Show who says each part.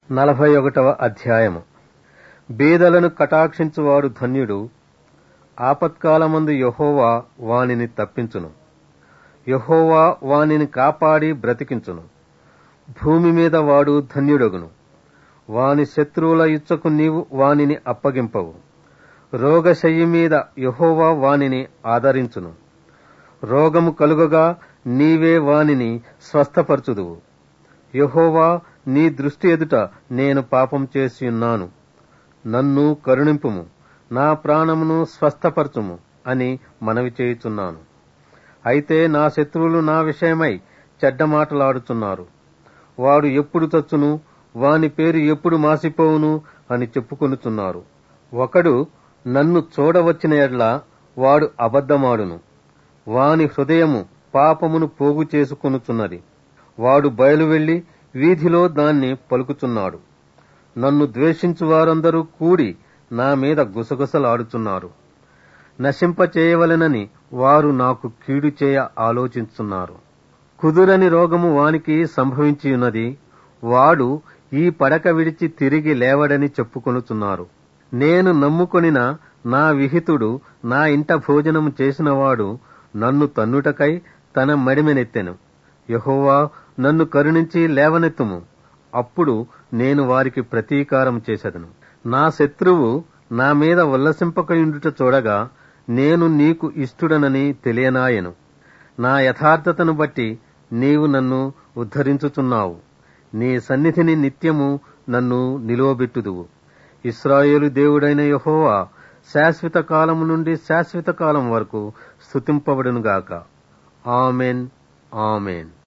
Speaker 1: నలభై ఒకటవ అధ్యాయము బీదలను కటాక్షించువాడు ధన్యుడు ఆపత్కాలమందు యహోవా వానిని తప్పించును యహోవా వానిని కాపాడి బ్రతికించును భూమి మీద వాడు ధన్యుడగును వాని శత్రువుల ఇచ్చకు నీవు వానిని అప్పగింపవు రోగశయ్యి మీద యహోవా వానిని ఆదరించును రోగము కలుగగా నీవే వానిని స్వస్థపరచుదువు యహోవా నీ దృష్టి ఎదుట నేను పాపం చేసి ఉన్నాను నన్ను కరుణింపుము నా ప్రాణమును స్వస్థపరచుము అని మనవి చేయుచున్నాను అయితే నా శత్రువులు నా విషయమై చెడ్డ మాటలాడుచున్నారు వాడు ఎప్పుడు చచ్చును వాని పేరు ఎప్పుడు మాసిపోవును అని చెప్పుకొనుచున్నారు ఒకడు నన్ను చూడవచ్చిన ఎడ్ల వాడు అబద్ధమాడును వాని హృదయము పాపమును పోగు చేసుకొనుచున్నది వాడు బయలు వెళ్లి వీధిలో దాన్ని పలుకుచున్నాడు నన్ను ద్వేషించు వారందరూ కూడి నా మీద గుసగుసలాడుచున్నారు నశింపచేయవలెనని వారు నాకు కీడు చేయ ఆలోచిస్తున్నారు కుదురని రోగము వానికి సంభవించియున్నది వాడు ఈ పడక విడిచి తిరిగి లేవడని చెప్పుకొనుచున్నారు నేను నమ్ముకొనిన నా విహితుడు నా ఇంట భోజనము చేసినవాడు నన్ను తన్నుటకై తన మడిమెనెత్తెను యహోవా నన్ను కరుణించి లేవనెత్తుము అప్పుడు నేను వారికి ప్రతీకారం చేసేదను నా శత్రువు నా మీద ఉల్లసింపకయుండుట చూడగా నేను నీకు ఇష్టుడనని తెలియనాయను నా యథార్థతను బట్టి నీవు నన్ను ఉద్ధరించుచున్నావు నీ సన్నిధిని నిత్యము నన్ను నిలువబెట్టుదువు ఇస్రాయేలు దేవుడైన యహోవా శాశ్వత కాలము నుండి శాశ్వత కాలం వరకు స్థుతింపబడునుగాక ఆమెన్ ఆమెన్